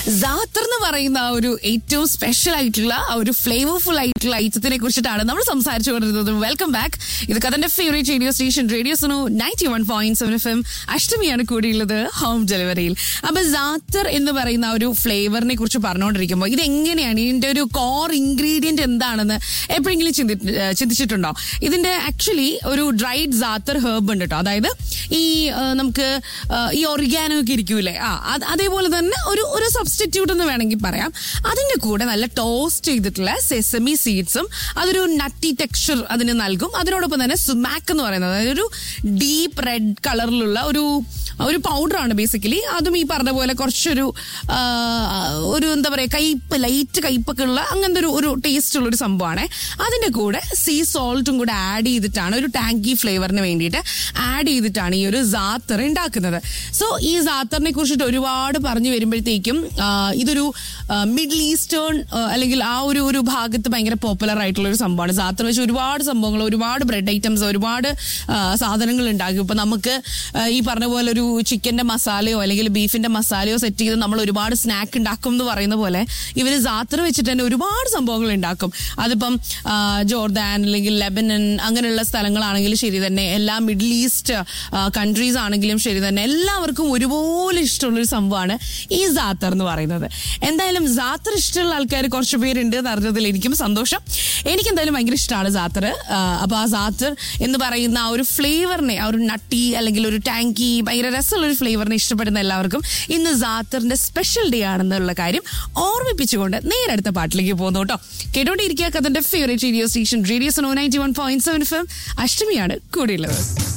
സാത്തർ എന്ന് പറയുന്ന ആ ഒരു ഏറ്റവും സ്പെഷ്യൽ ആയിട്ടുള്ള ആ ഒരു ഫ്ലേവർഫുൾ ആയിട്ടുള്ള ഐറ്റത്തിനെ കുറിച്ചിട്ടാണ് നമ്മൾ സംസാരിച്ചു കൊണ്ടിരുന്നത് വെൽക്കം ബാക്ക് ഇത് കഥന്റെ favourite radio station radio Suno ninety one point seven F M അഷ്ടമിയാണ് കൂടിയുള്ളത് ഹോം ഡെലിവറിയിൽ അപ്പൊ സാത്തർ എന്ന് പറയുന്ന ആ ഒരു ഫ്ലേവറിനെ കുറിച്ച് പറഞ്ഞുകൊണ്ടിരിക്കുമ്പോൾ ഇത് എങ്ങനെയാണ് ഇതിന്റെ ഒരു കോർ ഇൻഗ്രീഡിയന്റ് എന്താണെന്ന് എപ്പോഴെങ്കിലും ചിന്തി ഏഹ് ചിന്തിച്ചിട്ടുണ്ടോ ഇതിന്റെ ആക്ച്വലി ഒരു ഡ്രൈഡ് സാത്തർ ഹെർബ് ഉണ്ട് കേട്ടോ അതായത് ഈ ആ, നമുക്ക് ആ, ഈ ഒറിഗാനോ ഒക്കെ ഇരിക്കൂലേ ആ അത് അതേപോലെ തന്നെ ഒരു ഒരു സബ്സ്റ്റിറ്റ്യൂട്ട് എന്ന് വേണമെങ്കിൽ പറയാം അതിന്റെ കൂടെ നല്ല ടോസ്റ്റ് ചെയ്തിട്ടുള്ള സെസമി സീഡ്സും അതൊരു നട്ടി ടെക്സ്ചർ അതിന് നൽകും അതിനോടൊപ്പം തന്നെ സുമാക്ക് എന്ന് പറയുന്നത് അതായത് ഒരു ഡീപ്പ് റെഡ് കളറിലുള്ള ഒരു ഒരു പൗഡറാണ് ബേസിക്കലി അതും ഈ പറഞ്ഞ പോലെ കുറച്ചൊരു ആ, ഒരു എന്താ പറയുക കയ്പ് ലൈറ്റ് കയ്പൊക്കെ ഉള്ള അങ്ങനത്തെ ഒരു ഒരു ടേസ്റ്റ് ഉള്ള ഒരു സംഭവമാണ് അതിന്റെ കൂടെ സീ സോൾട്ടും കൂടെ ആഡ് ചെയ്തിട്ടാണ് ഒരു ടാങ്കി ഫ്ലേവറിന് വേണ്ടിയിട്ട് ആഡ് ചെയ്തിട്ടാണ് ഈ ഒരു സാത്തർ ഉണ്ടാക്കുന്നത് സോ ഈ സാത്തറിനെ കുറിച്ചിട്ട് ഒരുപാട് പറഞ്ഞു വരുമ്പോഴത്തേക്കും ആ, ഇതൊരു മിഡിൽ ഈസ്റ്റേൺ അല്ലെങ്കിൽ ആ ഒരു ഒരു ഭാഗത്ത് ഭയങ്കര പോപ്പുലർ ആയിട്ടുള്ള ഒരു സംഭവമാണ് സാത്തർ വെച്ച് ഒരുപാട് സംഭവങ്ങൾ ഒരുപാട് ബ്രെഡ് ഐറ്റംസ് ഒരുപാട് ആ, സാധനങ്ങൾ ഉണ്ടാകും ഇപ്പൊ നമുക്ക് ആ, ഈ പറഞ്ഞ പോലെ ഒരു ചിക്കന്റെ മസാലയോ അല്ലെങ്കിൽ ബീഫിന്റെ മസാലയോ സെറ്റ് ചെയ്ത് നമ്മൾ ഒരുപാട് സ്നാക്ക് ഉണ്ടാക്കും എന്ന് പറയുന്ന പോലെ ഇവര് സാത്തർ വെച്ചിട്ട് തന്നെ ഒരുപാട് സംഭവങ്ങൾ ഉണ്ടാക്കും അതിപ്പം ആ, ജോർദാൻ അല്ലെങ്കിൽ ലെബനൻ അങ്ങനെയുള്ള സ്ഥലങ്ങളാണെങ്കിലും ശരി തന്നെ എല്ലാ മിഡിൽ ഈസ്റ്റ് കൺട്രീസ് ആണെങ്കിലും ശരി തന്നെ എല്ലാവർക്കും ഒരുപോലെ ഇഷ്ടമുള്ള ഒരു സംഭവമാണ് ഈ സാത്തർ എന്ന് പറയുന്നത് എന്തായാലും സാത്തർ ഇഷ്ടമുള്ള ആൾക്കാർ കുറച്ച് പേരുണ്ട് എന്ന് അറിഞ്ഞതിൽ എനിക്കും സന്തോഷം എനിക്ക് എന്തായാലും ഭയങ്കര ഇഷ്ടമാണ് സാത്തർ അപ്പൊ ആ സാത്തർ എന്ന് പറയുന്ന ആ ഒരു ഫ്ലേവറിനെ ആ ഒരു നട്ടി അല്ലെങ്കിൽ ഒരു ടാങ്കി ഭയങ്കര രസമുള്ള ഒരു ഫ്ലേവറിനെ ഇഷ്ടപ്പെടുന്ന എല്ലാവർക്കും ഇന്ന് സാത്തറിന്റെ സ്പെഷ്യൽ ഡേ ആണെന്നുള്ള കാര്യം ഓർമ്മിപ്പിച്ചുകൊണ്ട് നേരെ അടുത്ത പാട്ടിലേക്ക് പോകുന്നു കേട്ടോ കേട്ടോണ്ടിരിക്കുക കഥന്റെ favourite radio station radio so ninety one point seven F M അഷ്ടമിയാണ് കൂടെയുള്ളത്